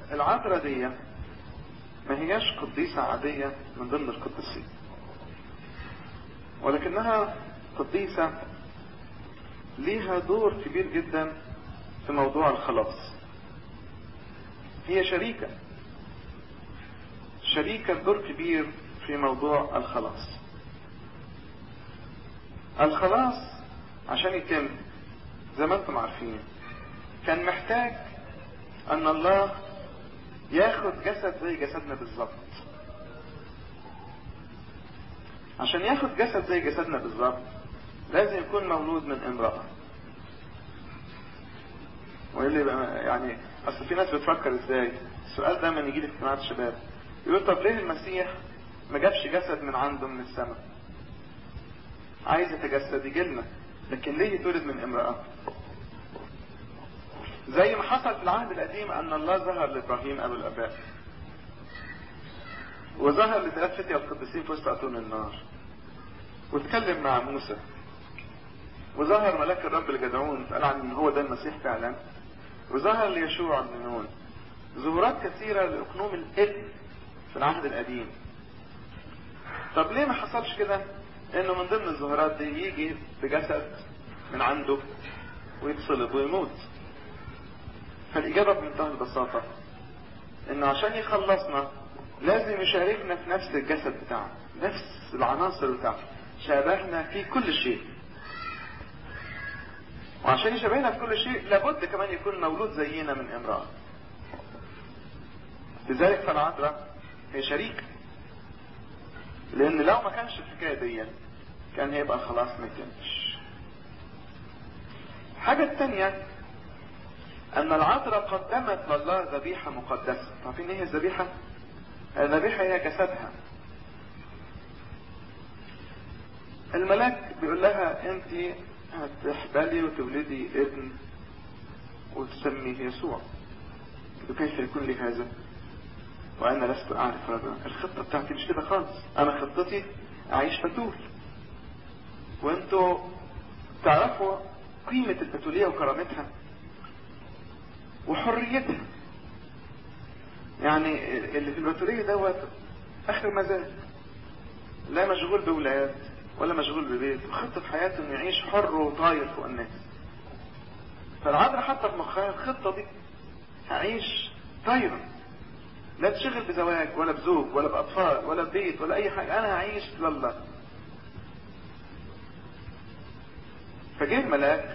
العذراء دي ما هياش قديسة عادية من ضمن القديسين ولكنها قديسة ليها دور كبير جدا في موضوع الخلاص هي شريكة شريكة دور كبير في موضوع الخلاص الخلاص عشان يتم زي ما انتم عارفين كان محتاج ان الله ياخد جسد زي جسدنا بالظبط عشان ياخد جسد زي جسدنا بالظبط لازم يكون مولود من امرأة واللي بقى يعني اصل في ناس بتفكر ازاي السؤال ده من يجي لي في اجتماعات الشباب يقول طب ليه المسيح ما جابش جسد من عنده من السماء عايز يتجسد يجي لنا لكن ليه يتولد من امرأة زي ما حصل في العهد القديم ان الله ظهر لابراهيم ابو الاباء وظهر لثلاث فتية القديسين في وسط اتون النار واتكلم مع موسى وظهر ملاك الرب لجدعون فقال عن ان هو ده المسيح فعلا وظهر ليشوع بن نون ظهورات كثيرة لأقنوم الابن في العهد القديم طب ليه ما حصلش كده انه من ضمن الظهورات دي يجي بجسد من عنده ويتصلب ويموت فالإجابة بمنتهى البساطة انه عشان يخلصنا لازم يشاركنا في نفس الجسد بتاعه نفس العناصر بتاعته شابهنا في كل شيء وعشان يشبهنا في كل شيء لابد كمان يكون مولود زينا من امرأة لذلك فالعذراء هي شريك لان لو ما كانش الحكاية دي كان هيبقى خلاص ما يتمش الحاجة الثانية ان العذراء قدمت لله ذبيحة مقدسة عارفين ايه هي الذبيحة الذبيحة هي جسدها الملاك بيقول لها انت هتحبلي وتولدي ابن وتسميه يسوع وكيف يكون لي هذا وانا لست اعرف هذا الخطة بتاعتي مش كده خالص انا خطتي اعيش بتول وانتوا تعرفوا قيمة البتولية وكرامتها وحريتها يعني اللي في البتولية دوت اخر مزاج لا مشغول بولاد ولا مشغول ببيت وخطة حياته انه يعيش حر وطاير فوق الناس فالعذراء حتى في مخها الخطة دي هعيش طايرة لا تشغل بزواج ولا بزوج ولا بأطفال ولا ببيت ولا أي حاجة أنا هعيش لله فجه الملاك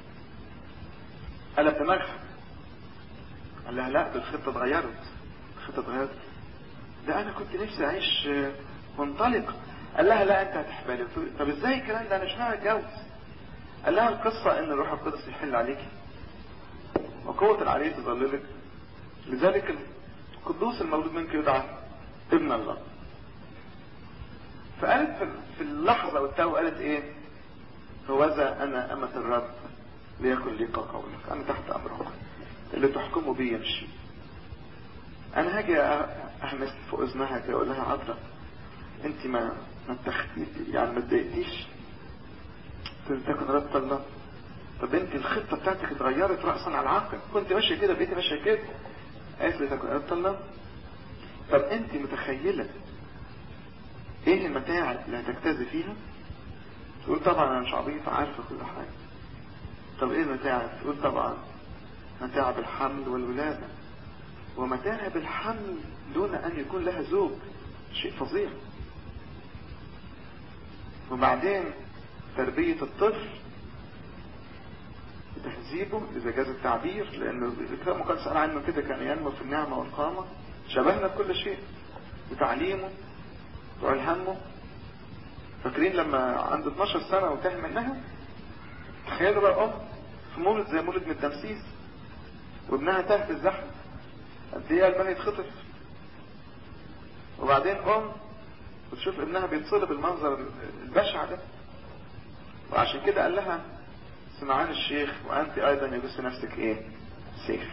قال دماغها قال لها لا ده الخطة اتغيرت الخطة اتغيرت ده أنا كنت نفسي أعيش منطلقة قال لها لا انت هتحبالي طب ازاي الكلام ده انا مش ناوي اتجوز قال لها القصة ان الروح القدس يحل عليك وقوة العلي تظللك لذلك القدوس المولود منك يدعى ابن الله فقالت في اللحظة والتو قالت ايه هوذا انا امة الرب ليكن لي قولك انا تحت امرك اللي تحكمه بي يمشي انا هاجي اهمس في اذنها كده اقول لها عطرة انت ما ما اتخذتي يعني ما اتضايقتيش تكن رد الله طب انت الخطة بتاعتك اتغيرت رأسا على العقل كنت ماشية كده بقيتي ماشية كده قالت لي تكن رد الله طب انت متخيلة ايه المتاعب اللي هتجتازي فيها تقول طبعا انا مش عبيط عارفة كل حاجة طب ايه المتاعب تقول طبعا متاعب الحمل والولادة ومتاعب الحمل دون ان يكون لها زوج شيء فظيع وبعدين تربية الطفل تهذيبه إذا جاز التعبير لأنه الكتاب المقدس قال عنه كده كان ينمو في النعمة والقامة شبهنا في كل شيء وتعليمه وإلهامه فاكرين لما عنده 12 سنة وتاه منها تخيلوا بقى أم في مولد زي مولد من التمسيس وابنها تاه في الزحمة قد إيه قلبها يتخطف وبعدين أم وتشوف ابنها بيتصلب المنظر البشع ده وعشان كده قال لها سمعان الشيخ وانت ايضا يجوز نفسك ايه سيف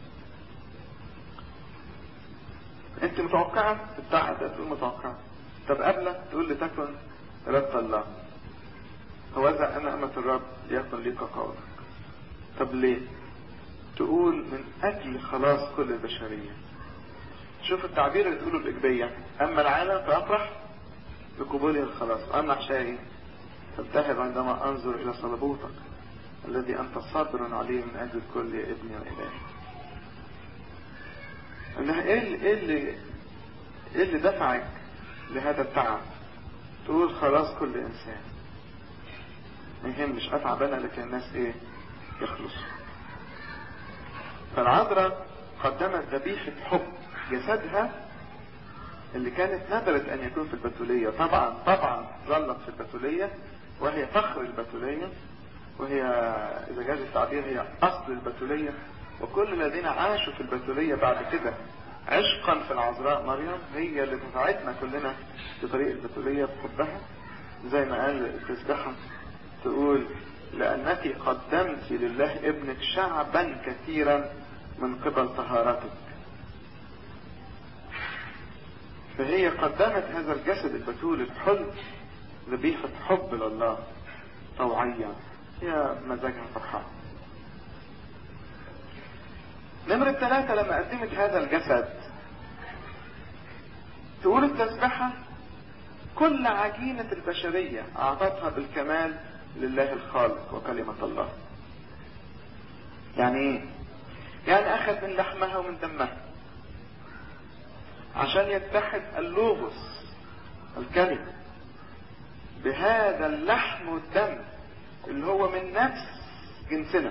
انت متوقعة الدعاء ده تقول متوقعة طب قبلك تقول لتكن رد الله هو اذا انا امة الرب يكن ليك قولك طب ليه تقول من اجل خلاص كل البشرية شوف التعبير اللي تقوله الإجبية اما العالم فافرح بقبوله الخلاص اما احشائي فابتهب عندما انظر الى صلبوتك الذي انت صابر عليه من اجل كل ابن والهي انها ايه اللي, إيه اللي, إيه اللي دفعك لهذا التعب تقول خلاص كل انسان ما يهمش اتعب انا لكن الناس ايه يخلصوا فالعذراء قدمت ذبيحة حب جسدها اللي كانت نذرت ان يكون في البتولية طبعا طبعا ظلت في البتولية وهي فخر البتولية وهي اذا جاز التعبير هي اصل البتولية وكل الذين عاشوا في البتولية بعد كده عشقا في العذراء مريم هي اللي دفعتنا كلنا في طريق البتولية بحبها زي ما قال التسبحة تقول لأنك قدمت لله ابنك شعبا كثيرا من قبل طهارتك فهي قدمت هذا الجسد البتول الحلو ذبيحة حب لله طوعية هي مزاجها فرحان نمرة ثلاثة لما قدمت هذا الجسد تقول التسبحة كل عجينة البشرية أعطتها بالكمال لله الخالق وكلمة الله يعني ايه يعني أخذ من لحمها ومن دمها عشان يتحد اللوغوس الكلمة بهذا اللحم والدم اللي هو من نفس جنسنا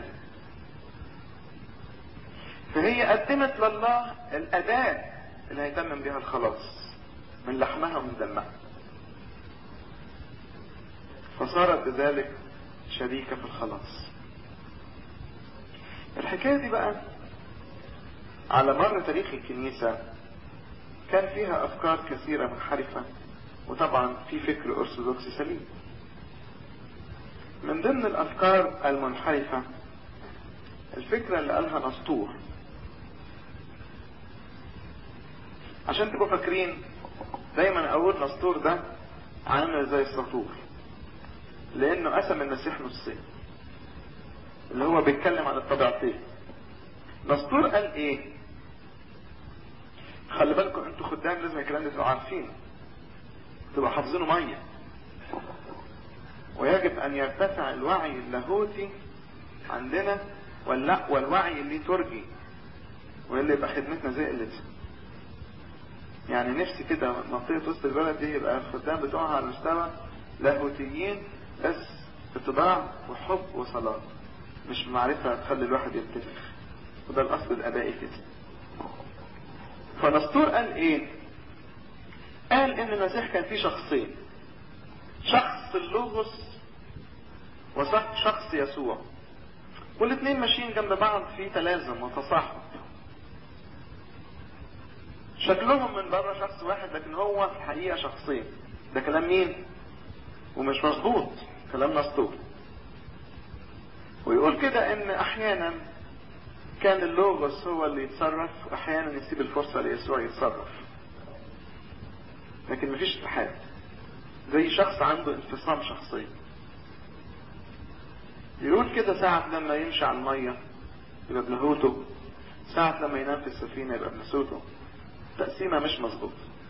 فهي قدمت لله الأداة اللي هيتمم بها الخلاص من لحمها ومن دمها فصارت بذلك شريكة في الخلاص الحكاية دي بقى على مر تاريخ الكنيسة كان فيها أفكار كثيرة منحرفة وطبعا في فكر أرثوذكسي سليم من ضمن الأفكار المنحرفة الفكرة اللي قالها نسطور عشان تبقوا فاكرين دايما اقول نسطور ده عامل زي السطور لانه قسم المسيح نصين اللي هو بيتكلم عن الطبيعتين نسطور قال ايه خلي بالكم انتوا خدام لازم الكلام ده تبقوا عارفينه تبقوا حافظينه ميه ويجب ان يرتفع الوعي اللاهوتي عندنا واللا والوعي الليتورجي واللي يبقى خدمتنا زي قلتها يعني نفسي كده منطقة وسط البلد دي يبقى الخدام بتوعها على مستوى لاهوتيين بس اتباع وحب وصلاة مش معرفة تخلي الواحد يتفق وده الأصل الآبائي كده فنسطور قال ايه قال ان المسيح كان فيه شخصين شخص اللوغوس وشخص يسوع والاثنين ماشيين جنب بعض في تلازم وتصاحب شكلهم من بره شخص واحد لكن هو في الحقيقة شخصين ده كلام مين ومش مظبوط كلام نسطور ويقول كده ان احيانا كان اللوغوس هو اللي يتصرف واحيانا يسيب الفرصة ليسوع يتصرف لكن مفيش اتحاد زي شخص عنده انفصام شخصي يقول كده ساعة لما يمشي على المية يبقى بلاهوته ساعة لما ينام في السفينة يبقى بنسوته تقسيمة مش مظبوط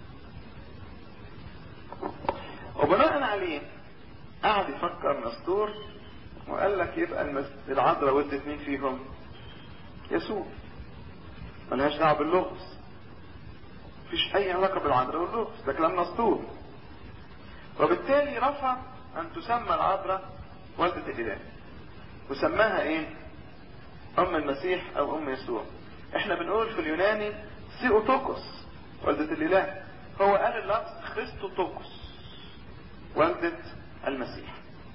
وبناء عليه قعد يفكر نسطور وقال لك يبقى المس... العذراء ولدت مين فيهم يسوع ملهاش دعوه باللغز مفيش اي علاقه بالعذراء واللغز ده كلام نسطور وبالتالي رفض ان تسمى العذراء والدة الاله وسماها ايه ام المسيح او ام يسوع احنا بنقول في اليوناني سيوتوكوس والدة الاله هو قال اللفظ خريستوتوكوس والدة المسيح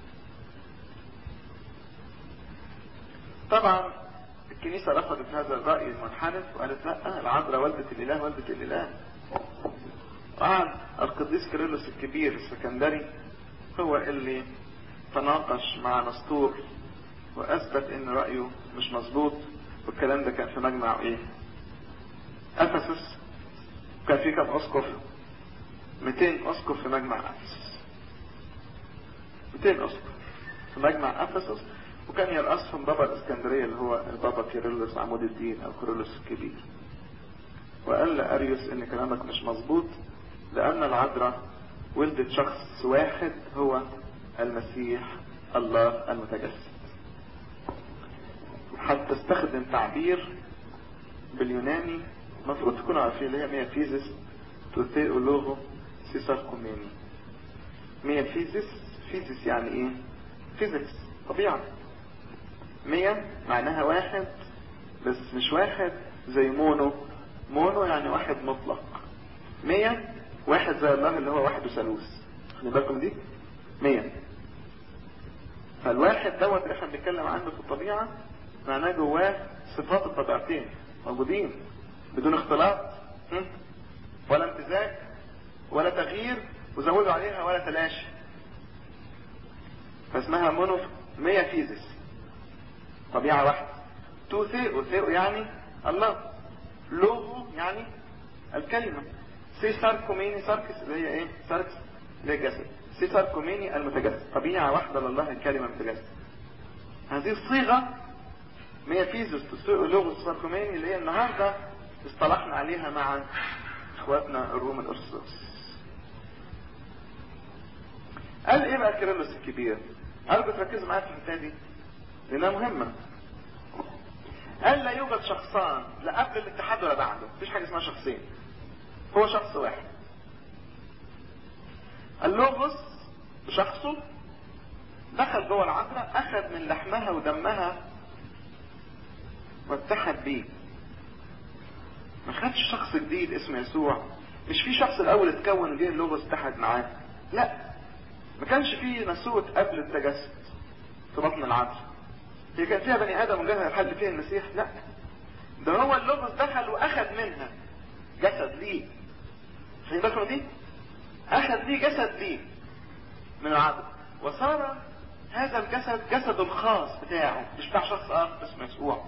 طبعا الكنيسة رفضت هذا الرأي المنحرف وقالت لا العذراء والدة الاله والدة الاله وقعد القديس كيرلس الكبير السكندري هو اللي تناقش مع نسطور واثبت ان رأيه مش مظبوط والكلام ده كان في مجمع ايه افسس كان في كم اسقف 200 اسقف في مجمع افسس 200 اسقف في مجمع افسس وكان يرأسهم بابا الاسكندرية اللي هو البابا كيرلس عمود الدين او كيرلس الكبير وقال لأريوس ان كلامك مش مظبوط لان العذراء ولدت شخص واحد هو المسيح الله المتجسد حتى استخدم تعبير باليوناني المفروض تكونوا عارفين اللي هي ميافيزيس توثيئو لوغو سيسار كوميني ميافيزيس فيزيس يعني ايه فيزيكس طبيعة مية معناها واحد بس مش واحد زي مونو مونو يعني واحد مطلق مية واحد زي الله اللي هو واحد وثالوث خلي بالكم دي مية فالواحد دوت اللي احنا بنتكلم عنه في الطبيعة معناه جواه صفات الطبيعتين موجودين بدون اختلاط ولا امتزاج ولا تغيير وزودوا عليها ولا تلاشي فاسمها مونو مية فيزيس طبيعة واحدة تو ثيو ثيو يعني الله لوغو يعني الكلمة سي ساركوميني ساركس اللي هي ايه ساركس اللي هي الجسد سي ساركوميني المتجسد طبيعة واحدة لله الكلمة المتجسد هذه الصيغة ميافيزوس لوغوس ساركوميني اللي هي النهاردة اصطلحنا عليها مع اخواتنا الروم الارثوذكس قال ايه بقى كيرلس الكبير ارجو تركزوا معايا في الحته دي لانها مهمه قال لا يوجد شخصان لا قبل الاتحاد ولا بعده مفيش حاجه اسمها شخصين هو شخص واحد اللوغوس بشخصه دخل جوه العذراء اخذ من لحمها ودمها واتحد بيه ما خدش شخص جديد اسمه يسوع مش في شخص الاول اتكون جه اللوغوس اتحد معاه لا ما كانش فيه نسوت قبل التجسد في بطن العذراء هي كان فيها بني ادم وجاها الحل فيها المسيح لا ده هو اللوغوس دخل واخذ منها جسد ليه خلي بالكم دي اخذ ليه جسد ليه من العذراء وصار هذا الجسد جسد الخاص بتاعه مش بتاع شخص اخر اسمه يسوع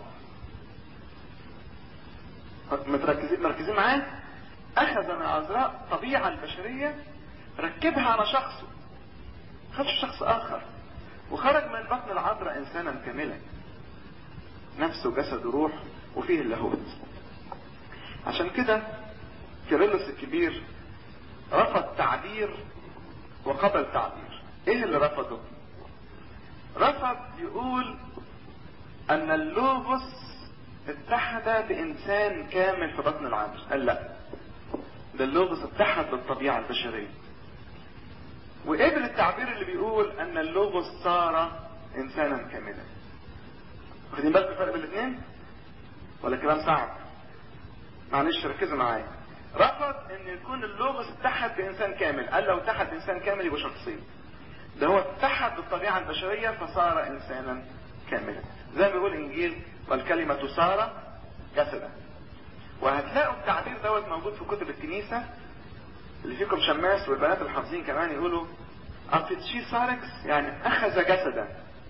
متركزين مركزين معاه اخذ من العذراء الطبيعه البشريه ركبها على شخصه خدش شخص اخر وخرج من بطن العذراء انسانا كاملا نفسه جسد وروح وفيه اللاهوت عشان كده كيرلس الكبير رفض تعبير وقبل تعبير ايه اللي رفضه رفض يقول ان اللوغوس اتحد بانسان كامل في بطن العذراء قال لا ده اللوغوس اتحد بالطبيعه البشريه وقبل التعبير اللي بيقول ان اللوغوس صار انسانا كاملا واخدين بالكم الفرق بين الاثنين ولا كلام صعب معلش ركزوا معايا رفض ان يكون اللوغوس اتحد بانسان كامل قال لو اتحد بانسان كامل يبقى شخصين ده هو اتحد بالطبيعه البشريه فصار انسانا كاملا زي ما بيقول انجيل والكلمه صار جسدا وهتلاقوا التعبير دوت موجود في كتب الكنيسه اللي فيكم شماس والبنات الحافظين كمان يقولوا أفتشي ساركس يعني أخذ جسدا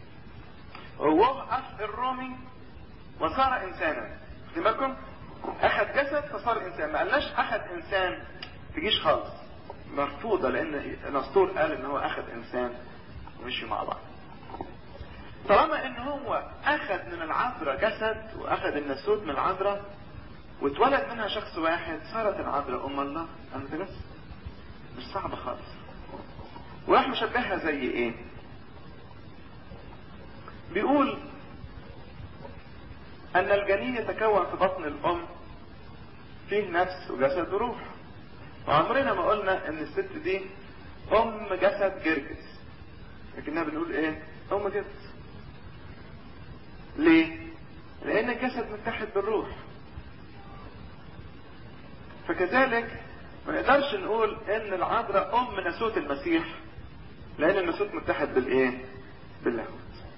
ووقف الرومي وصار إنسانا خدي بالكم أخذ جسد فصار إنسان ما قالناش أخذ إنسان تجيش خالص مرفوضة لأن نسطور قال إن هو أخذ إنسان ومشي مع بعض طالما إن هو أخذ من العذراء جسد وأخذ النسوت من العذراء واتولد منها شخص واحد صارت العذراء أم الله المتجسد مش صعبة خالص وراح مشبهها زي ايه بيقول ان الجنين يتكون في بطن الام فيه نفس وجسد وروح وعمرنا ما قلنا ان الست دي ام جسد جرجس لكنها بنقول ايه ام جرجس ليه لان الجسد متحد بالروح فكذلك ما نقدرش نقول ان العذراء ام ناسوت المسيح لان الناسوت متحد بالايه باللاهوت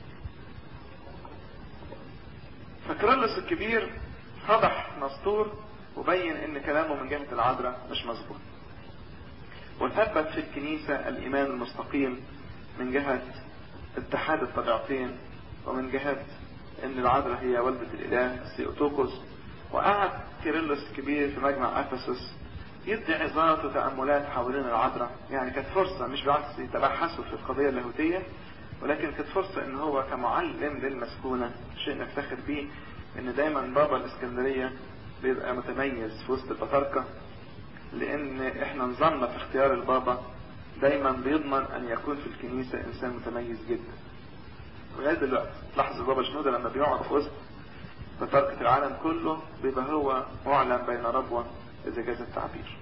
فكرولوس الكبير فضح نسطور وبين ان كلامه من جهة العذراء مش مظبوط وثبت في الكنيسة الايمان المستقيم من جهة اتحاد الطبيعتين ومن جهة ان العذراء هي والدة الاله السيوتوكوس وقعد كيرلس الكبير في مجمع افسس يدي عظات وتأملات حوالين العذراء يعني كانت فرصة مش بالعكس يتبحثوا في القضية اللاهوتية ولكن كانت فرصة ان هو كمعلم للمسكونة شيء نفتخر بيه ان دايما بابا الاسكندرية بيبقى متميز في وسط البطاركة لان احنا نظامنا في اختيار البابا دايما بيضمن ان يكون في الكنيسة انسان متميز جدا ولغاية دلوقتي تلاحظ البابا شنودة لما بيقعد في وسط بطاركة العالم كله بيبقى هو معلم بين ربوة اذا جاز التعبير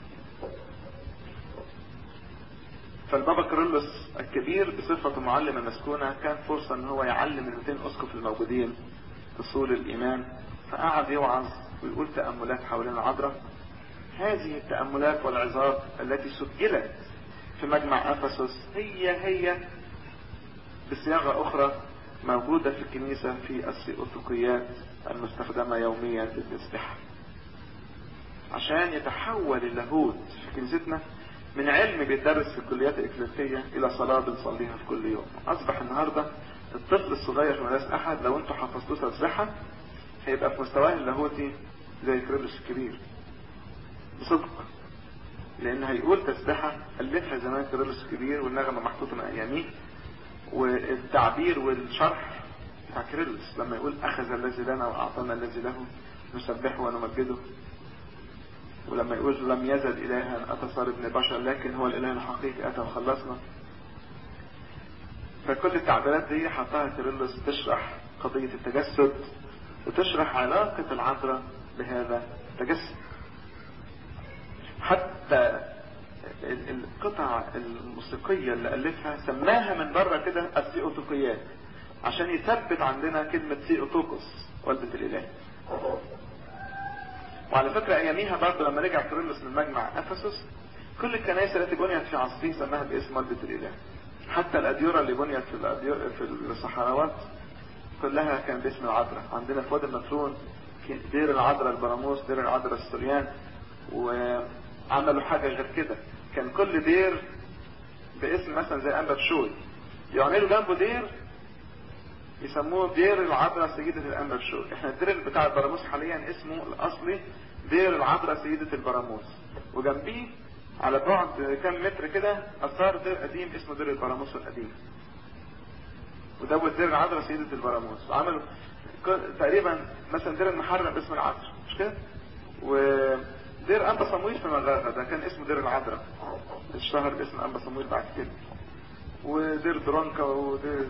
فالبابا كارلوس الكبير بصفته معلم المسكونة كان فرصة ان هو يعلم ال 200 اسقف الموجودين اصول الايمان فقعد يوعظ ويقول تأملات حوالين العذراء هذه التأملات والعظات التي سجلت في مجمع افسس هي هي بصياغة اخرى موجودة في الكنيسة في السيئوتوقيات المستخدمة يوميا للتسبيح عشان يتحول اللاهوت في كنيستنا من علم بيدرس في الكليات الإكليسية إلى صلاة بنصليها في كل يوم أصبح النهاردة الطفل الصغير في مدرسة أحد لو أنتوا حفظتوه تسبيحة هيبقى في مستواه اللاهوتي زي كريلوس الكبير بصدق لأن هيقول تسبيحة ألفها زمان كريلوس الكبير والنغمة محطوطة من أياميه والتعبير والشرح بتاع كريلوس لما يقول أخذ الذي لنا وأعطانا الذي له نسبحه ونمجده ولما يقول لم يزد إلها أتى صار ابن بشر لكن هو الإله الحقيقي أتى وخلصنا فكل التعبيرات دي حطها كيرلس تشرح قضية التجسد وتشرح علاقة العذراء بهذا التجسد حتى القطع الموسيقية اللي ألفها سماها من بره كده السيئوتوقيات عشان يثبت عندنا كلمة سيئوتوكوس والدة الإله وعلى فكرة اياميها برضه لما رجع كيرلس من مجمع افسس كل الكنائس التي بنيت في عصره سماها باسم والدة الاله حتى الاديرة اللي بنيت في الأديرة في الصحراوات كلها كان باسم العذراء عندنا في وادي النطرون دير العذراء البراموس دير العذراء السوريان وعملوا حاجة غير كده كان كل دير باسم مثلا زي انبا بشوي يعملوا جنبه دير يسموه دير العذراء سيدة الأنبا بشوي احنا الدير بتاع البراموس حاليا اسمه الأصلي دير العذراء سيدة البراموس وجنبيه على بعد كام متر كده أثار دير قديم اسمه دير البراموس القديم ودوت دير العذراء سيدة البراموس وعملوا تقريبا مثلا دير المحرم باسم العذراء مش كده ودير أنبا صمويل في مغاغة ده كان اسمه دير العذراء اشتهر باسم أنبا صمويل بعد كده ودير درونكا ودير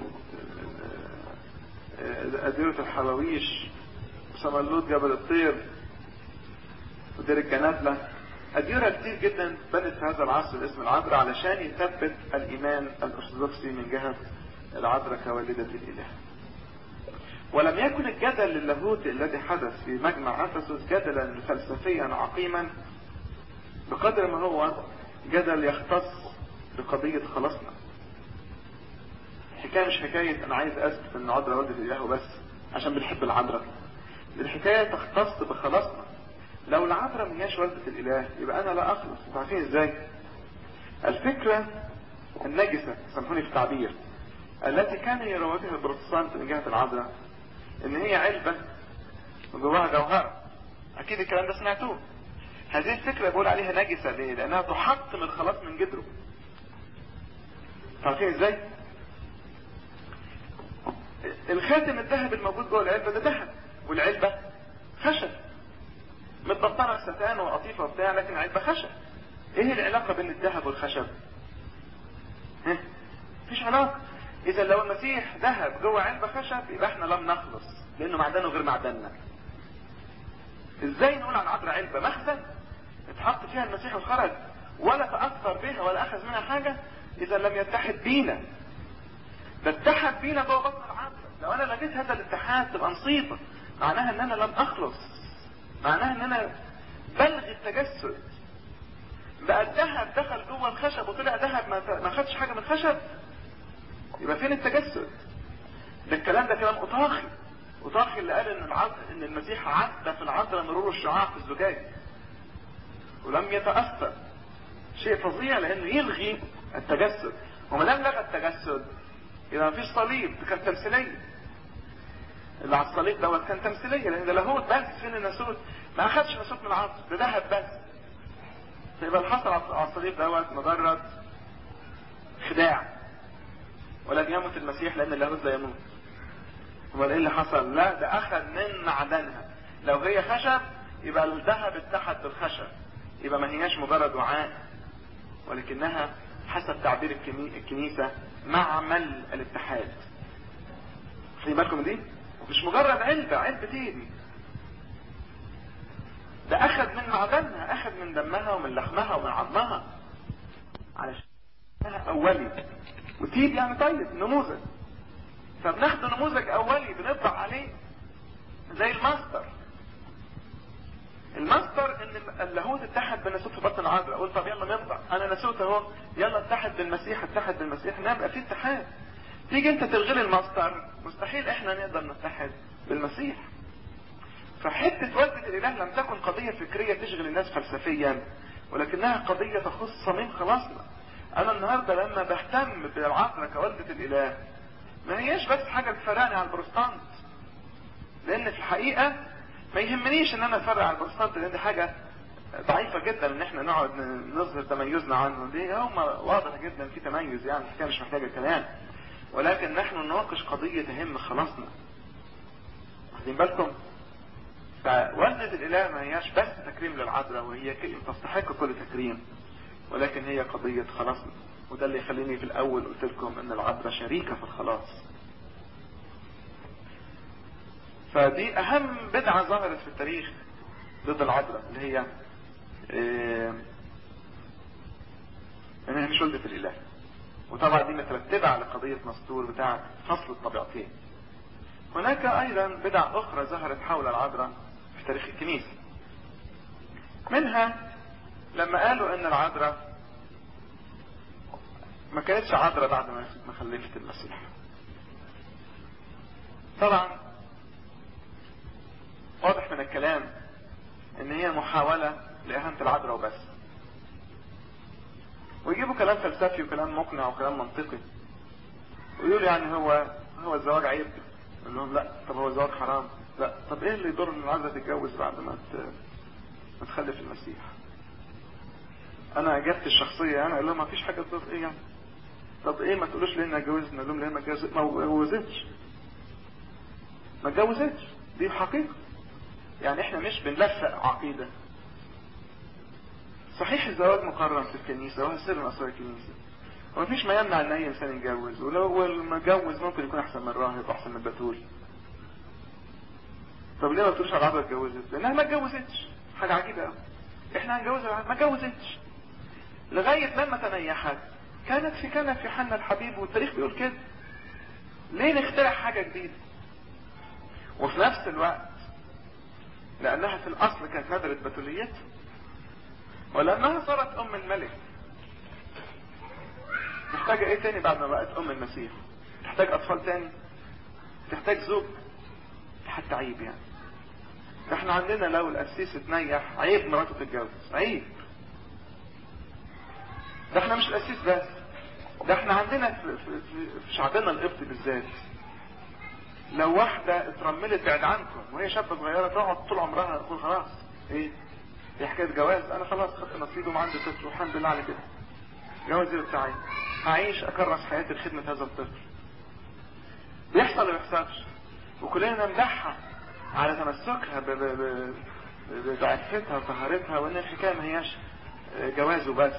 أديرة الحواويش وسملوت جبل الطير ودير الجنابلة أديرة كتير جدا بنت في هذا العصر باسم العذراء علشان يثبت الإيمان الأرثوذكسي من جهة العذراء كوالدة الإله ولم يكن الجدل للاهوت الذي حدث في مجمع أفسس جدلا فلسفيا عقيما بقدر ما هو جدل يختص بقضية خلاصنا الحكاية مش حكاية انا عايز اثبت ان عذراء والدة الاله بس عشان بنحب العذراء الحكاية تختص بخلاصنا لو العذراء ما هياش والدة الاله يبقى انا لا اخلص انتوا عارفين ازاي الفكرة النجسة سامحوني في التعبير التي كان يروجها البروتستانت من جهة العذراء ان هي علبة وجواها جوهرة اكيد الكلام ده سمعتوه هذه الفكرة بقول عليها نجسة ليه لانها تحطم الخلاص من جدره عارفين ازاي الخاتم الذهب الموجود جوه العلبة ده ذهب والعلبة خشب متبطنة ستان وقطيفة وبتاع لكن العلبة خشب ايه العلاقة بين الذهب والخشب ها مفيش علاقة اذا لو المسيح ذهب جوه علبة خشب يبقى احنا لم نخلص لانه معدنه غير معدننا ازاي نقول عن عذراء علبة مخزن اتحط فيها المسيح وخرج ولا تأثر بها ولا اخذ منها حاجة اذا لم يتحد بينا ده اتحد بينا جوه بطن العذراء لو انا لغيت هذا الاتحاد تبقى مصيبة معناها ان انا لم اخلص معناها ان انا بلغي التجسد بقى الذهب دخل جوه الخشب وطلع ذهب ما خدش حاجة من الخشب يبقى فين التجسد ده الكلام ده كلام اطاخي اطاخي اللي قال ان العذر ان المسيح عدى في العذراء مرور الشعاع في الزجاج ولم يتأثر شيء فظيع لانه يلغي التجسد وما دام لغى التجسد يبقى مفيش صليب ده كان تمثيليه اللي على الصليب دوت كان تمثيليه لان ده لاهوت بس فين الناسوت ما اخدش ناسوت من العصر ده ذهب بس فيبقى اللي حصل على الصليب دوت مجرد خداع ولم يمت المسيح لان اللاهوت لا يموت امال ايه اللي حصل لا ده اخذ من معدنها لو هي خشب يبقى الذهب اتحد بالخشب يبقى ما هياش مجرد وعاء ولكنها حسب تعبير الكنيسة معمل الاتحاد خلي بالكم دي مش مجرد علبة علبتين ده اخذ من معدنها اخذ من دمها ومن لحمها ومن عظمها علشان اولي وتيب يعني طيب نموذج فبناخد نموذج اولي بنطبع عليه زي الماستر الماستر ان اللاهوت اتحد بالناسوت في بطن العذراء قلت طب يلا نطبع انا ناسوت اهو يلا اتحد بالمسيح اتحد بالمسيح نبقى في اتحاد تيجي انت تلغي الماستر مستحيل احنا نقدر نتحد بالمسيح فحتة وجدة الاله لم تكن قضية فكرية تشغل الناس فلسفيا ولكنها قضية تخص صميم خلاصنا انا النهاردة لما بهتم بالعذراء كوالدة الاله ما هياش بس حاجة تفرقني على البروستانت لان في الحقيقة ما يهمنيش ان انا اتفرق على البروستانت لان دي حاجة ضعيفة جدا ان احنا نقعد نظهر تميزنا عنهم دي هم واضح جدا في تميز يعني الحكاية مش محتاجة كلام ولكن نحن نناقش قضية تهم خلاصنا واخدين بالكم فوالدة الاله ما هياش بس تكريم للعذراء وهي كلمة تستحق كل تكريم ولكن هي قضية خلاصنا وده اللي يخليني في الاول قلت لكم ان العذراء شريكة في الخلاص فدي اهم بدعة ظهرت في التاريخ ضد العذراء اللي هي إيه انها مش ولدة الاله وطبعا دي مترتبة على قضية مسطور بتاع فصل الطبيعتين هناك ايضا بدع اخرى ظهرت حول العذراء في تاريخ الكنيسة منها لما قالوا ان العذراء ما كانتش عذراء بعد ما خلفت المسيح طبعا واضح من الكلام ان هي محاولة لاهانة العذراء وبس ويجيبوا كلام فلسفي وكلام مقنع وكلام منطقي ويقولوا يعني هو هو الزواج عيب يقول لهم لا طب هو الزواج حرام لا طب ايه اللي يضر ان العذراء تتجوز بعد ما ما تخلف المسيح انا اجابتي الشخصية يعني اقول لهم ما فيش حاجة تضر ايه يعني طب ايه ما تقولوش ليه انها اتجوزت نقول لهم ليه ما اتجوزت ما اتجوزتش ما اتجوزتش دي حقيقة يعني احنا مش بنلفق عقيدة صحيح الزواج مقرر في الكنيسة وهو سر من اسرار الكنيسة ومفيش ما يمنع ان اي انسان يتجوز ولو المتجوز ممكن يكون احسن من الراهب احسن من البتول طب ليه ما تقولش على العذراء اتجوزت لانها ما اتجوزتش حاجة عجيبة قوي احنا هنجوز ما اتجوزتش لغاية لما تنيحت كانت في كانت في حنا الحبيب والتاريخ بيقول كده ليه نخترع حاجة جديدة وفي نفس الوقت لانها في الاصل كانت ندرة بتوليتها ولانها صارت ام الملك محتاجة ايه تاني بعد ما بقت ام المسيح تحتاج اطفال تاني تحتاج زوج حتى عيب يعني احنا عندنا لو القسيس اتنيح عيب مراته تتجوز عيب ده احنا مش القسيس بس ده احنا عندنا في, في, في شعبنا القبطي بالذات لو واحدة اترملت بعد عنكم وهي شابة صغيرة تقعد طول عمرها تقول خلاص ايه دي حكاية جواز انا خلاص خدت نصيبي وعندي طفل والحمد لله على كده جوازي بتاعي هعيش اكرس حياتي لخدمة هذا الطفل بيحصل ولا بيحصلش وكلنا نمدحها على تمسكها ب- ب- ب- بعفتها وطهارتها وان الحكاية ما هياش جواز وبس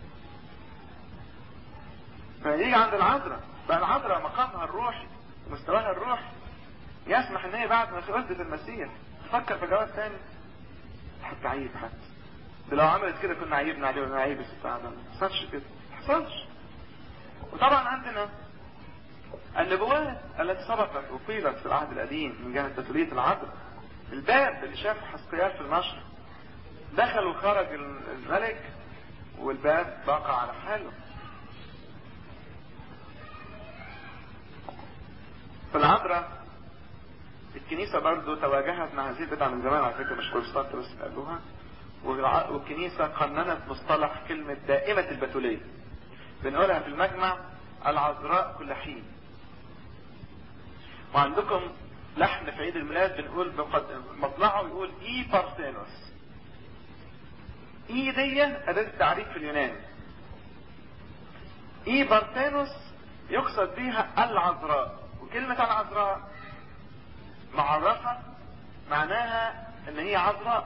فيجي عند العذراء بقى العذراء مقامها الروحي ومستواها الروحي يسمح ان هي بعد ما ولدت المسيح تفكر في جواز تاني حتى عيب حتى ده لو عملت كده كنا عيبنا عليه ولا عيب الست عدم ما حصلش كده ما حصلش وطبعا عندنا النبوات التي سبقت وقيلت في العهد القديم من جهة تثليث العذراء الباب اللي شافه حسقيال في المشرق دخل وخرج الملك والباب بقى على حاله في العذراء الكنيسة برضو تواجهت مع هذه البدعة من زمان على فكرة مش بروتستانت بس قالوها والكنيسة قننت مصطلح كلمة دائمة البتولية بنقولها في المجمع العذراء كل حين وعندكم لحن في عيد الميلاد بنقول مطلعه يقول اي بارثينوس اي دي اداة التعريف في اليونان اي بارثينوس يقصد بيها العذراء وكلمة العذراء معرفة معناها ان هي عذراء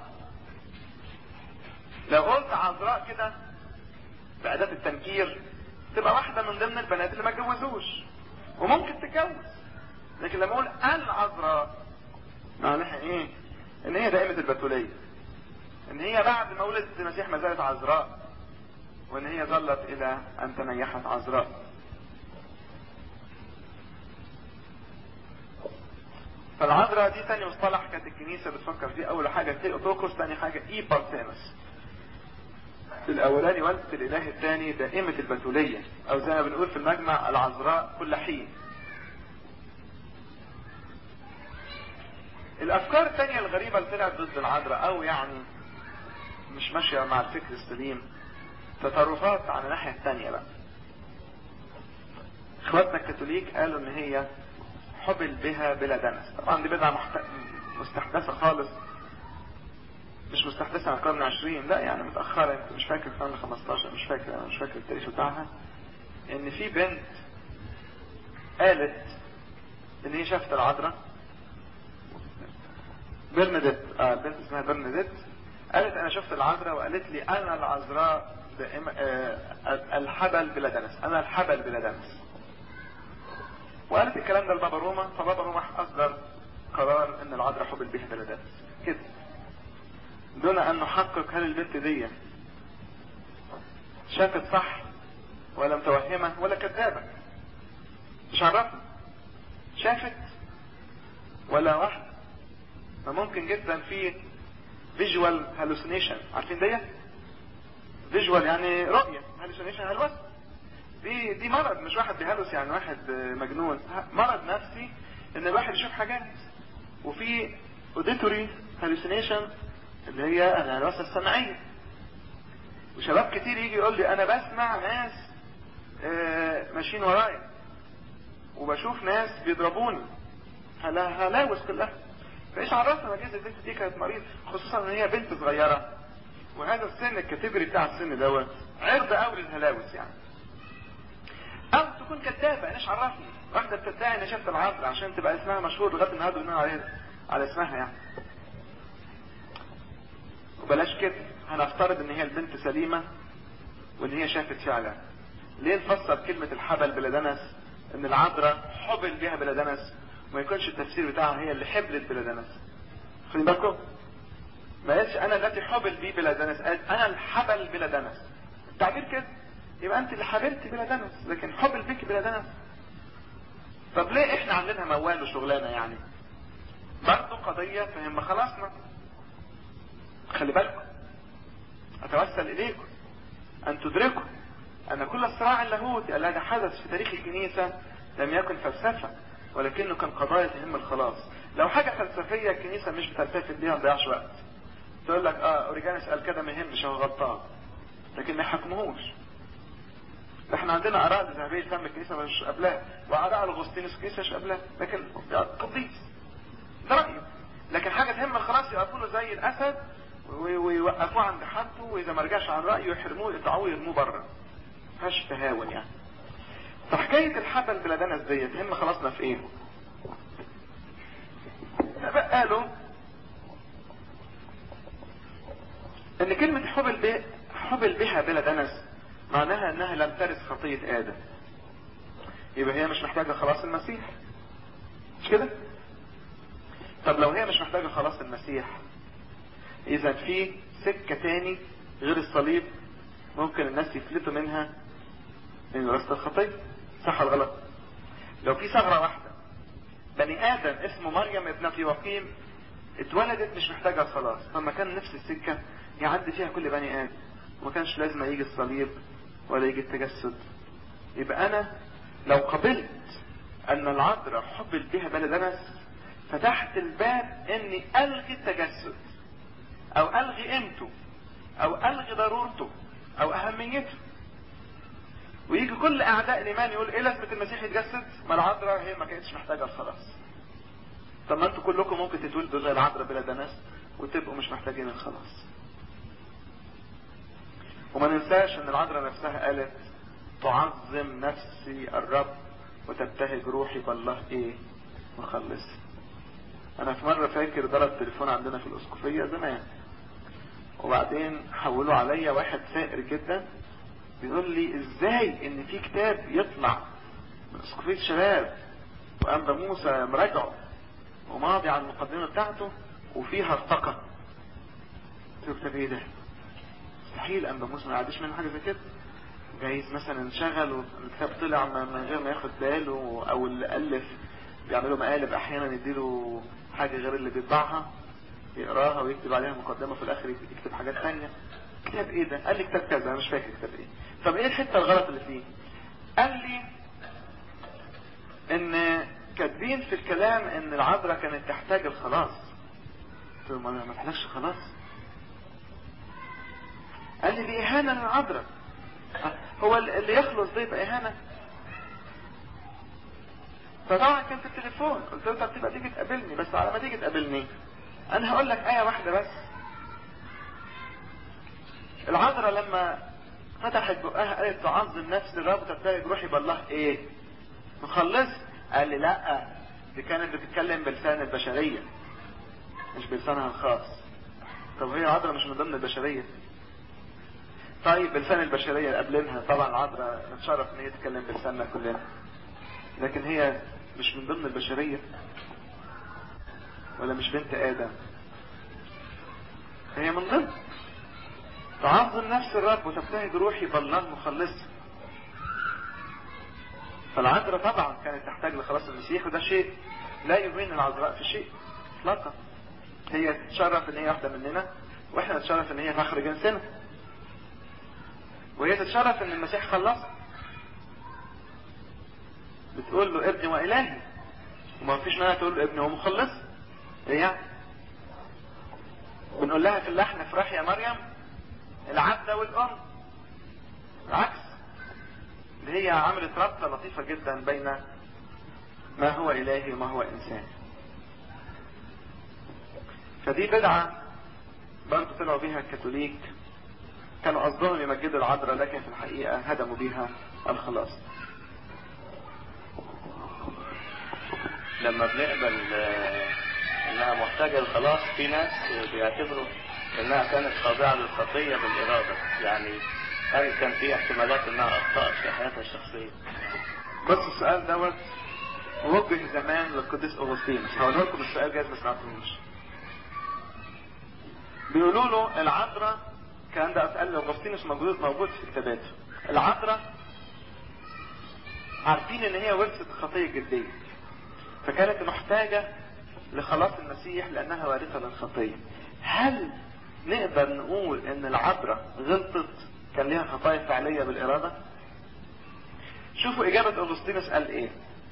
لو قلت عذراء كده بأداة التنكير تبقى واحدة من ضمن البنات اللي ما اتجوزوش وممكن تتجوز لكن لما اقول العذراء معناها ايه ان هي دائمة البتولية ان هي بعد ما ولدت المسيح ما زالت عذراء وان هي ظلت الى ان تنيحت عذراء فالعذراء دي تاني مصطلح كانت الكنيسة بتفكر فيه اول حاجة تيوتوكوس تاني حاجة اي بارتينس الاولاني والدة الاله الثاني دائمة البتولية او زي ما بنقول في المجمع العذراء كل حين الافكار الثانية الغريبة اللي طلعت ضد العذراء او يعني مش ماشية مع الفكر السليم تطرفات عن الناحية الثانية بقى اخواتنا الكاثوليك قالوا ان هي حبل بها بلا دنس طبعا دي بدعة محت... مستحدثة خالص مش مستحدثة عن القرن العشرين لا يعني متأخرة يمكن مش فاكر القرن الخمستاشر مش فاكر انا مش فاكر التاريخ بتاعها ان في بنت قالت ان هي شافت العذراء برناديت اه بنت اسمها برناديت قالت انا شفت العذراء وقالت لي انا العذراء دائما آه الحبل بلا دنس انا الحبل بلا دنس وقالت الكلام ده لبابا روما فبابا روما اصدر قرار ان العذراء حبل بها بلا دنس كده دون ان نحقق هل البنت دي شافت صح ولا متوهمة ولا كذابة مش عرفنا شافت ولا واحد فممكن جدا في فيجوال هالوسينيشن عارفين دي فيجوال يعني رؤية هالوسينيشن هلوس دي دي مرض مش واحد بيهلوس يعني واحد مجنون مرض نفسي ان الواحد يشوف حاجات وفي اوديتوري هالوسينيشن اللي هي الهلوسة السمعية وشباب كتير يجي يقول لي انا بسمع ناس ماشيين ورايا وبشوف ناس بيضربوني هلاوس كلها فايش عرفنا مجاز البنت دي كانت مريض خصوصا ان هي بنت صغيرة وهذا السن الكاتيجوري بتاع السن دوت عرض قوي للهلاوس يعني او تكون كدابة ايش عرفني واحدة بتدعي ان شافت العذراء عشان تبقى اسمها مشهور لغاية النهارده بنقول عليها على اسمها يعني وبلاش كده هنفترض ان هي البنت سليمة وان هي شافت فعلا ليه نفسر كلمة الحبل بلا دنس ان العذراء حبل بها بلا دنس وما يكونش التفسير بتاعها هي اللي حبلت بلا دنس خلي بالكم ما قالش انا التي حبل بي بلا دنس قالت انا الحبل بلا دنس التعبير كده يبقى انت اللي حبلت بلا دنس لكن حبل بك بلا دنس طب ليه احنا عاملينها موال وشغلانه يعني برضه قضيه فهم خلاصنا خلي بالكم اتوسل اليكم ان تدركوا ان كل الصراع اللاهوتي الذي حدث في تاريخ الكنيسه لم يكن فلسفه ولكنه كان قضايا تهم الخلاص لو حاجه فلسفيه الكنيسه مش بتلتفت ليها ما تضيعش وقت تقول لك اه اوريجانس قال كده ما يهمش هو غلطان لكن ما يحكموهوش احنا عندنا اراء ذهبيه تم الكنيسه مش قبلها واراء الاغسطينوس الكنيسه مش قبلها لكن قديس ده رايه لكن حاجه تهم الخلاص يقفوا له زي الاسد ويوقفوه عند حالته واذا ما رجعش عن رايه يحرموه يقطعوه يرموه بره فيهاش تهاون يعني فحكايه الحبل بلا دنس دي تهم خلاصنا في ايه؟ قالوا ان كلمه حبل به حبل بها بلا دنس معناها انها لم ترث خطية ادم يبقى هي مش محتاجة خلاص المسيح مش كده طب لو هي مش محتاجة خلاص المسيح اذا في سكة تاني غير الصليب ممكن الناس يفلتوا منها من وراثة الخطية صح ولا غلط لو في ثغرة واحدة بني ادم اسمه مريم ابنة يوقيم اتولدت مش محتاجة خلاص فما كان نفس السكة يعدي فيها كل بني ادم وما كانش لازم يجي الصليب ولا يجي التجسد يبقى انا لو قبلت ان العذراء حبل بها بلا دنس فتحت الباب اني الغي التجسد او الغي قيمته او الغي ضرورته او اهميته ويجي كل اعداء الايمان يقول ايه لازمه المسيح يتجسد ما العذراء هي ما كانتش محتاجه الخلاص طب ما انتوا كلكم ممكن تتولدوا زي العذراء بلا دنس وتبقوا مش محتاجين الخلاص وما ننساش ان العذراء نفسها قالت تعظم نفسي الرب وتبتهج روحي بالله ايه مخلص انا في مرة فاكر ضرب تليفون عندنا في الاسقفية زمان وبعدين حولوا عليا واحد سائر جدا بيقول لي ازاي ان في كتاب يطلع من اسقفية شباب وانبا موسى مراجعه وماضي على المقدمة بتاعته وفيها ارتقى قلت له كتاب ايه ده مستحيل انبا موسى ما يعديش منه حاجة زي كده جايز مثلا انشغل والكتاب طلع من غير ما ياخد باله او اللي الف بيعملوا مقالب احيانا يديله حاجة غير اللي بيطبعها يقراها ويكتب عليها مقدمة في الاخر يكتب حاجات تانية كتاب ايه ده قال لي كتاب كذا انا مش فاكر كتاب ايه طب ايه الحتة الغلط اللي فيه قال لي ان كاتبين في الكلام ان العذراء كانت تحتاج الخلاص قلت له ما تحتاجش خلاص قال لي دي اهانة للعذراء هو اللي يخلص ده يبقى اهانة فطبعا كان في التليفون قلت له طب تبقى تيجي تقابلني بس على ما تيجي تقابلني انا هقول لك ايه واحدة بس العذراء لما فتحت بقها قالت تعظم نفس الرب تبتهج روحي بالله ايه مخلص قال لي لا دي كانت بتتكلم بلسان البشرية مش بلسانها الخاص طب هي عذراء مش من ضمن البشرية طيب بلسان البشرية قبلنها طبعا العذراء نتشرف ان هي تتكلم بلساننا كلنا لكن هي مش من ضمن البشرية ولا مش بنت ادم هي من ضمن تعظم نفس الرب وتبتهج روحي بالله مخلص فالعذراء طبعا كانت تحتاج لخلاص المسيح وده شيء لا يبين العذراء في شيء اطلاقا هي تتشرف ان هي واحدة مننا واحنا نتشرف ان هي فخر جنسنا وهي تتشرف ان المسيح خلص بتقول له ابني والهي وما فيش مانع تقول له ابني ومخلص ايه يعني بنقول لها في اللحن افرح يا مريم العبدة والام العكس اللي هي عملت ربطة لطيفة جدا بين ما هو الهي وما هو انساني فدي بدعة برضه طلعوا بيها الكاثوليك كانوا قصدهم يمجدوا العذراء لكن في الحقيقة هدموا بيها الخلاص لما بنقبل انها محتاجة للخلاص في ناس بيعتبروا انها كانت خاضعة للخطية بالارادة يعني هل كان في احتمالات انها اخطأت في حياتها الشخصية بص السؤال دوت وجه زمان للقديس اغسطينوس هقول لكم السؤال جايز ما سمعتوش بيقولوا له العذراء الكلام ده اتقال لاغسطينوس موجود موجود في كتاباته العذراء عارفين ان هي ورثت خطيه جديه فكانت محتاجه لخلاص المسيح لانها وارثه للخطيه هل نقدر نقول ان العذراء غلطت كان ليها خطايا فعليه بالاراده شوفوا اجابه اغسطينوس قال ايه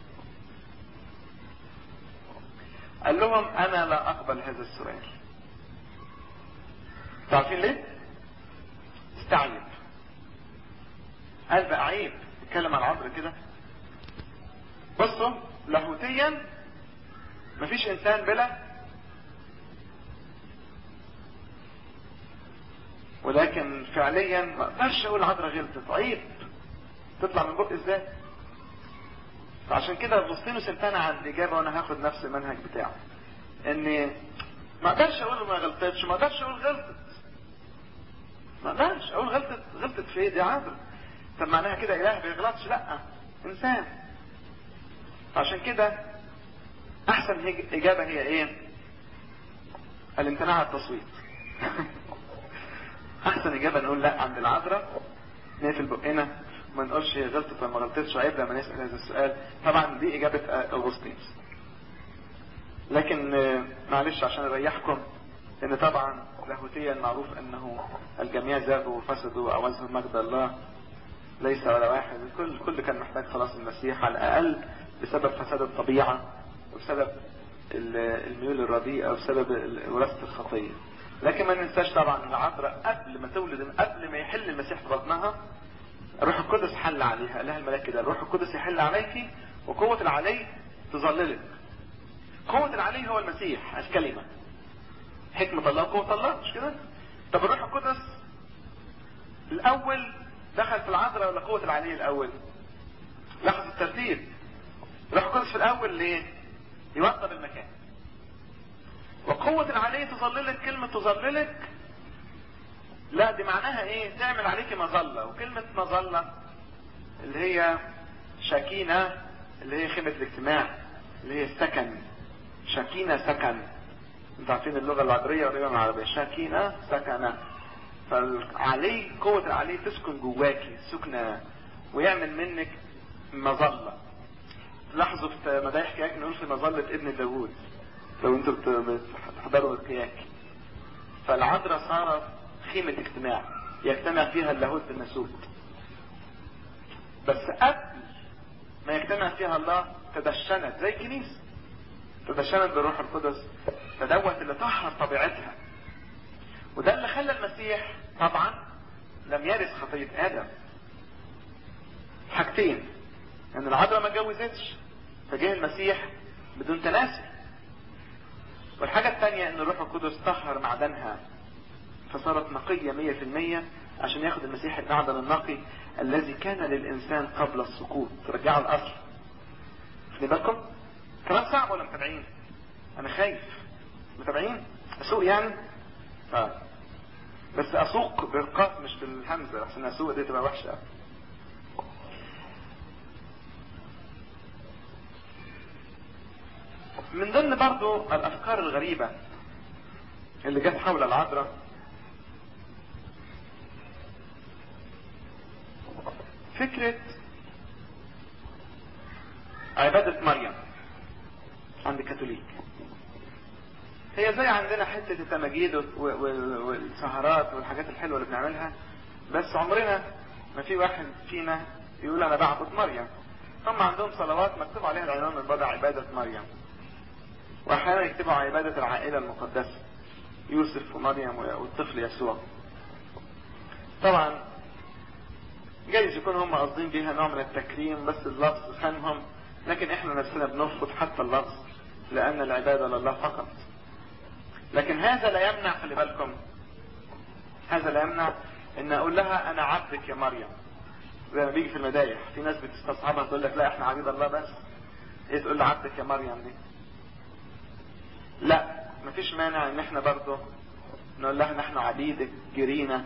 قال لهم انا لا اقبل هذا السؤال تعرفين ليه استعجب قال بقى عيب اتكلم على العذر كده بصوا لاهوتيا مفيش انسان بلا ولكن فعليا ما اقدرش اقول عذرا غلطت عيب تطلع من بق ازاي فعشان كده اغسطينوس امتنع عن الاجابه وانا هاخد نفس المنهج بتاعه ان ما اقدرش اقول ما غلطتش ما اقدرش اقول غلطت ما اقدرش اقول غلطت غلطت في ايه دي عذر طب معناها كده اله بيغلطش لا انسان عشان كده احسن اجابه هي ايه الامتناع عن التصويت احسن اجابه نقول لا عند العذراء نقفل بقنا ما نقولش هي غلطت ولا ما غلطتش عيب لما نسال هذا السؤال طبعا دي اجابه اغسطينوس لكن معلش عشان اريحكم ان طبعا لاهوتيا معروف انه الجميع زاغوا وفسدوا وعوزهم مجد الله ليس ولا واحد الكل الكل كان محتاج خلاص المسيح على الاقل بسبب فساد الطبيعه وبسبب الميول الرديئه وبسبب وراثه الخطيه لكن ما ننساش طبعا ان العذراء قبل ما تولد قبل ما يحل المسيح في بطنها الروح القدس حل عليها قال لها الملاك كده الروح القدس يحل عليك وقوه العلي تظللك قوه العلي هو المسيح الكلمه حكمة الله وقوة الله مش كده طب الروح القدس الاول دخل في العذراء ولا قوة العلي الاول لاحظ الترتيب روح القدس في الاول ليه يوضب المكان وقوة العلي تظللك كلمة تظللك لا دي معناها ايه تعمل عليك مظلة وكلمة مظلة اللي هي شكينة اللي هي خيمة الاجتماع اللي هي السكن شكينة سكن انتوا عارفين اللغة العبرية قريبة من العربية شكينة سكنة فالعلي قوة العلي تسكن جواكي سكنة ويعمل منك مظلة لاحظوا في مدايح كياك نقول في مظلة ابن داوود لو انتوا بتحضروا الكياك فالعذراء صارت خيمة اجتماع يجتمع فيها اللاهوت بالناسوت بس قبل ما يجتمع فيها الله تدشنت زي الكنيسة تدشنت بالروح القدس فدوت اللي طهر طبيعتها وده اللي خلى المسيح طبعا لم يرث خطية آدم حاجتين ان يعني العذراء ما اتجوزتش فجه المسيح بدون تناسل والحاجة الثانية ان الروح القدس طهر معدنها فصارت نقية مية في المية عشان ياخد المسيح المعدن النقي الذي كان للإنسان قبل السقوط رجعه الأصل خلي بالكم كلام صعب ولا متابعين أنا خايف متابعين أسوق يعني طيب بس أسوق بالقاف مش بالهمزة عشان أسوق دي تبقى وحشة من ضمن برضو الأفكار الغريبة اللي جت حول العذراء فكرة عبادة مريم عند الكاثوليك هي زي عندنا حتة التماجيد والسهرات والحاجات الحلوة اللي بنعملها بس عمرنا ما في واحد فينا يقول انا بعبد مريم هم عندهم صلوات مكتوب عليها العنوان من بره عبادة مريم واحيانا يكتبوا عبادة العائلة المقدسة يوسف ومريم والطفل يسوع طبعا جايز يكون هم قاصدين بيها نوع من التكريم بس اللفظ خانهم لكن احنا نفسنا بنرفض حتى اللفظ لان العبادة لله فقط لكن هذا لا يمنع خلي بالكم هذا لا يمنع ان اقول لها انا عبدك يا مريم زي ما بيجي في المدايح في ناس بتستصعبها تقول لك لا احنا عبيد الله بس ايه تقول لي عبدك يا مريم دي لا مفيش مانع ان احنا برضه نقول لها نحن عبيدك جرينا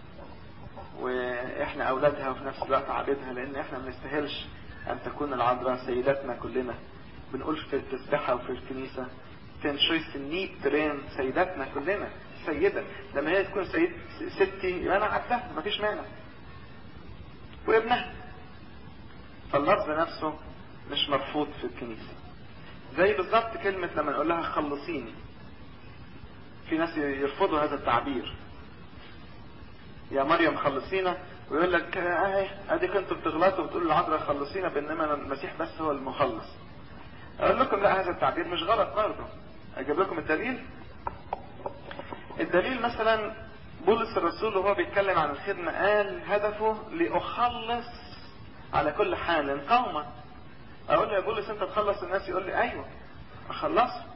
واحنا اولادها وفي نفس الوقت عبيدها لان احنا ما نستاهلش ان تكون العذراء سيداتنا كلنا بنقول في التسبحه وفي الكنيسه تنشويس النيب ترين سيداتنا كلنا سيدة لما هي تكون سيد ستي يبقى انا عبدها مفيش مانع وابنها فاللفظ نفسه مش مرفوض في الكنيسة زي بالظبط كلمة لما نقول لها خلصيني في ناس يرفضوا هذا التعبير يا مريم خلصينا ويقول لك اهي اديك انتوا بتغلطوا وبتقولوا العذراء خلصينا بينما المسيح بس هو المخلص اقول لكم لا هذا التعبير مش غلط برضه اجيب لكم الدليل الدليل مثلا بولس الرسول وهو بيتكلم عن الخدمة قال هدفه لأخلص على كل حال قوما اقول له يا بولس انت تخلص الناس يقول لي ايوه اخلصهم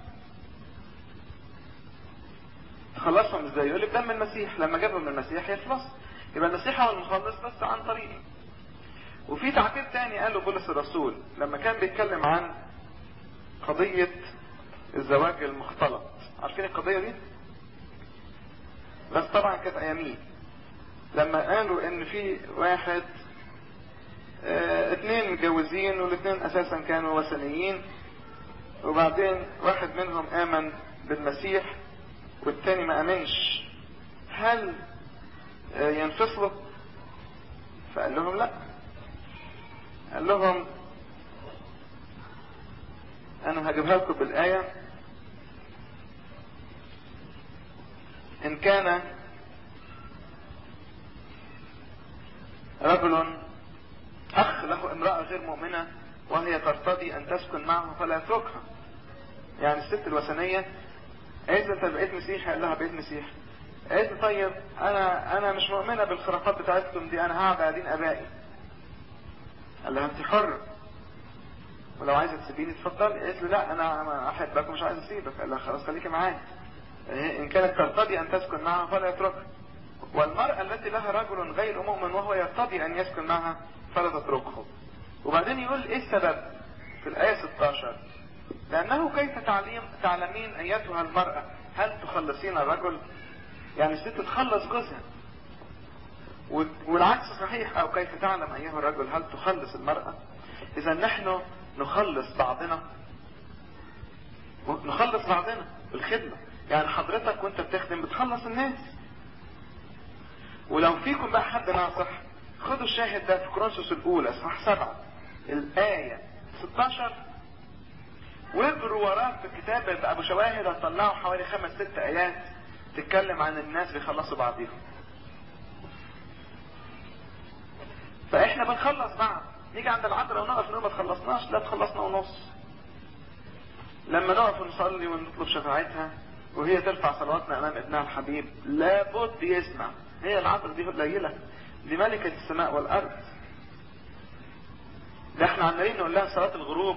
تخلصهم ازاي يقول لي بدم المسيح لما جابهم من المسيح يخلص يبقى المسيح هو المخلص بس عن طريقي وفي تعبير تاني قاله بولس الرسول لما كان بيتكلم عن قضية الزواج المختلط عارفين القضية دي بس طبعا كانت ايامين لما قالوا ان في واحد اه اتنين متجوزين والاتنين اساسا كانوا وثنيين وبعدين واحد منهم امن بالمسيح والتاني ما امنش هل اه ينفصلوا فقال لهم لا قال لهم انا هجيبها لكم بالايه ان كان رجل اخ له امرأة غير مؤمنة وهي ترتضي ان تسكن معه فلا يتركها يعني الست الوثنية قالت له انت بقيت مسيحي قال لها بقيت مسيحي قالت له طيب انا انا مش مؤمنة بالخرافات بتاعتكم دي انا هقعد على دين ابائي قال لها انت حر ولو عايزه تسيبيني اتفضلي قالت له لا انا احبك ومش عايز اسيبك قال لها خلاص خليكي معايا إن كانت ترتضي أن تسكن معها فلا يتركها والمرأة التي لها رجل غير مؤمن وهو يرتضي أن يسكن معها فلا تتركه وبعدين يقول إيه السبب في في الآية 16 لأنه كيف تعليم تعلمين أيتها المرأة هل تخلصين الرجل يعني الست تخلص جوزها والعكس صحيح أو كيف تعلم أيها الرجل هل تخلص المرأة إذا نحن نخلص بعضنا نخلص بعضنا بالخدمة يعني حضرتك وانت بتخدم بتخلص الناس ولو فيكم بقى حد ناصح خدوا الشاهد ده في كورنثوس الاولى صح سبعة الاية 16 واجروا وراه في الكتاب يبقى ابو شواهد هتطلعوا حوالي خمس ست ايات تتكلم عن الناس بيخلصوا بعضيهم فاحنا بنخلص بعض نيجي عند العذراء ونقف نقول ما تخلصناش لا تخلصنا ونص لما نقف ونصلي ونطلب شفاعتها وهي ترفع صلواتنا امام ابنها الحبيب لابد يسمع هي العذراء دي قليله دي ملكه السماء والارض ده احنا عمالين نقول لها صلاه الغروب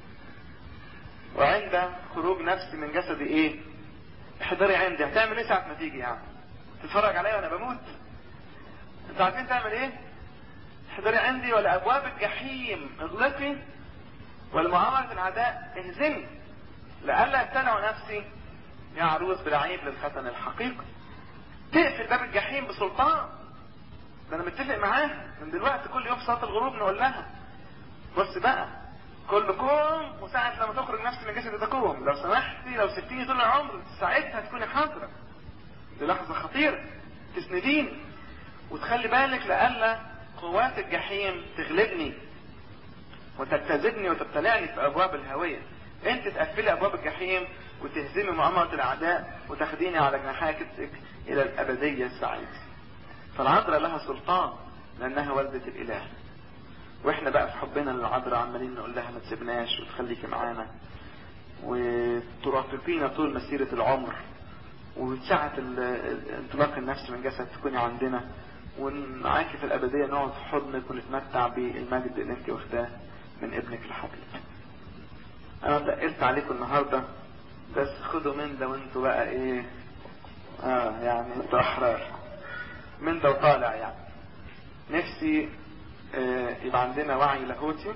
وعند خروج نفسي من جسدي ايه احضري عندي هتعمل ايه ساعه ما تيجي يعني تتفرج عليا وانا بموت انتوا عارفين تعمل ايه احضري عندي ولا ابواب الجحيم اغلقي والمعاملة العداء اهزمي لئلا يبتلعوا نفسي يا عروس بالعيب للختن الحقيقي تقفل باب الجحيم بسلطان ده انا متفق معاها من دلوقتي كل يوم صلاه الغروب نقول لها بص بقى كلكم وساعة لما تخرج نفسي من جسدي تقوم لو سمحتي لو سبتيني طول العمر ساعتها تكوني حاضرة دي لحظة خطيرة تسنديني وتخلي بالك لألا قوات الجحيم تغلبني وتبتزدني وتبتلعني في أبواب الهوية انت تقفلي أبواب الجحيم وتهزمي مؤامرة الأعداء وتاخديني على جناحاتك إلى الأبدية السعيدة فالعذراء لها سلطان لأنها والدة الإله واحنا بقى في حبنا للعذراء عمالين نقول لها ما تسيبناش وتخليكي معانا وترافقينا طول مسيرة العمر وساعة انطلاق النفس من جسد تكوني عندنا ونعاكي في الأبدية نقعد في حضنك ونتمتع بالمجد اللي انت واخداه من ابنك الحبيب انا تقلت عليكم النهاردة بس خدوا من ده وانتوا بقى ايه اه يعني انتوا احرار من ده وطالع يعني نفسي آه يبقى عندنا وعي لاهوتي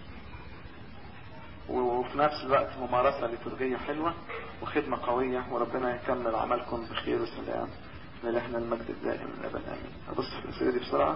وفي نفس الوقت ممارسة لترجية حلوة وخدمة قوية وربنا يكمل عملكم بخير وسلام لإلهنا المجد الدائم الأبد آمين أبص في الأسئلة دي بسرعة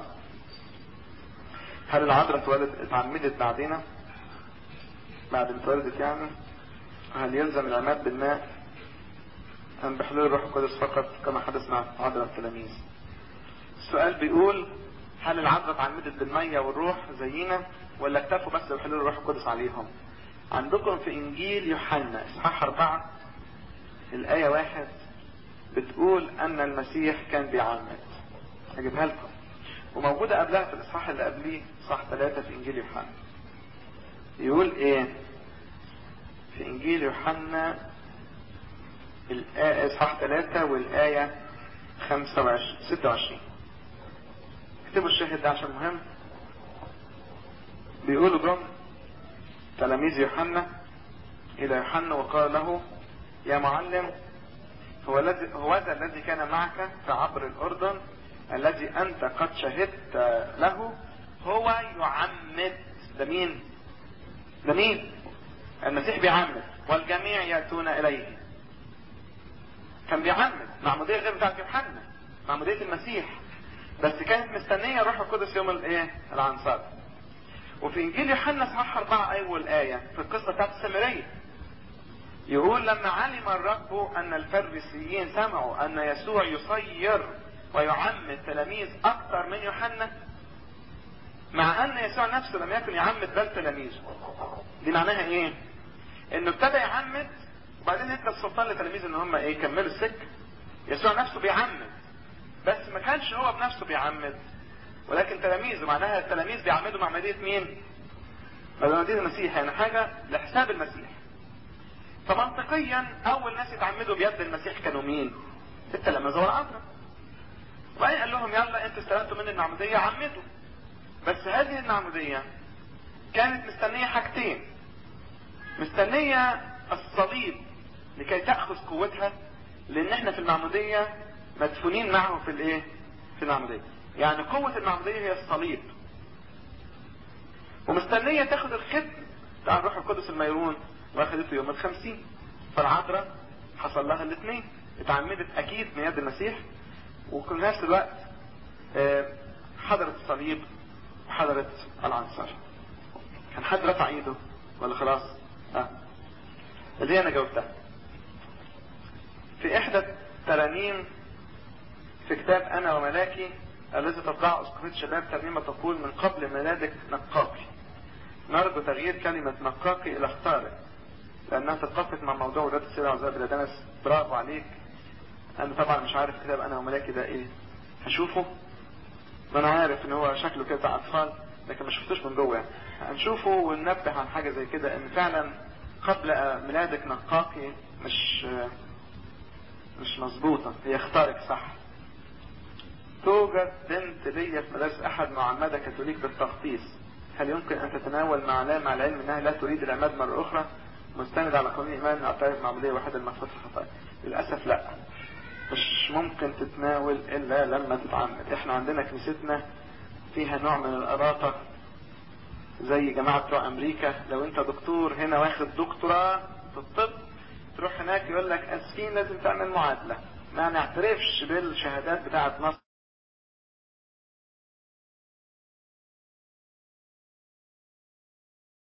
هل العذراء اتولد اتعمدت بعدين بعد ما اتولدت يعني هل يلزم العماد بالماء أم بحلول الروح القدس فقط كما حدث مع عذراء التلاميذ السؤال بيقول هل العذراء اتعمدت بالمية والروح زينا ولا اكتفوا بس بحلول الروح القدس عليهم عندكم في انجيل يوحنا اصحاح اربعة الاية واحد بتقول ان المسيح كان بيعمد هجيبها لكم وموجودة قبلها في الاصحاح اللي قبليه اصحاح ثلاثة في انجيل يوحنا يقول ايه في انجيل يوحنا الآية اصحاح ثلاثة والاية خمسة وعشرين ستة وعشرين اكتبوا الشاهد ده عشان مهم بيقولوا جم تلاميذ يوحنا الى يوحنا وقال له يا معلم هو الذي هو ذا الذي كان معك في عبر الاردن الذي انت قد شهدت له هو يعمد ده مين ده مين المسيح بيعمد والجميع ياتون اليه كان بيعمد معموديه غير بتاعت يوحنا معموديه المسيح بس كانت مستنيه الروح القدس يوم الايه العنصر وفي انجيل يوحنا اصحاح اربعة اول ايه في القصه بتاعت السامريه يقول لما علم الرب ان الفريسيين سمعوا ان يسوع يصير ويعمد تلاميذ اكثر من يوحنا مع ان يسوع نفسه لم يكن يعمد بل تلاميذه دي معناها ايه انه ابتدى يعمد وبعدين ادى السلطان لتلاميذه ان هم ايه يكملوا السكه يسوع نفسه بيعمد بس ما كانش هو بنفسه بيعمد ولكن تلاميذه معناها التلاميذ بيعمدوا معمدية مين معمدية المسيح يعني حاجة لحساب المسيح فمنطقيا اول ناس يتعمدوا بيد المسيح كانوا مين التلاميذ والعذراء وبعدين قال لهم يلا انتوا استلمتوا من المعمودية عمدوا بس هذه المعمودية كانت مستنية حاجتين مستنية الصليب لكي تأخذ قوتها لان احنا في المعمودية مدفونين معه في الايه في المعمودية يعني قوة المعمودية هي الصليب ومستنية تاخد الختم تعال روح القدس الميرون واخدته يوم الخمسين فالعذراء حصل لها الاثنين اتعمدت اكيد من يد المسيح وفي نفس الوقت حضرت الصليب وحضرت العنصر كان حد رفع ايده ولا خلاص اه اللي انا جاوبتها في احدى الترانيم في كتاب انا وملاكي الذي تطبع اسقفية شباب ترنيمة تقول من قبل ميلادك نقاقي نرجو تغيير كلمة نقاقي الى اختارك لانها تتفق مع موضوع ولادة السيدة عزاب بلادنس برافو عليك انا طبعا مش عارف كتاب انا وملاكي ده ايه هشوفه وانا عارف ان هو شكله كده بتاع اطفال لكن ما شفتوش من جوه يعني هنشوفه وننبه عن حاجة زي كده ان فعلا قبل ميلادك نقاقي مش مش مظبوطة هي اختارك صح توجد بنت ليا في مدارس احد معمدة كاثوليك بالتخصيص هل يمكن ان تتناول مع مع العلم انها لا تريد العماد مرة اخرى مستند على قانون الايمان اعترف معمودية واحدة المغفرة الخطايا للاسف لا مش ممكن تتناول الا لما تتعمد احنا عندنا كنيستنا فيها نوع من الأراطة زي جماعة بتوع امريكا لو انت دكتور هنا واخد دكتوراه في الطب تروح هناك يقول لك اسفين لازم تعمل معادلة ما نعترفش بالشهادات بتاعة مصر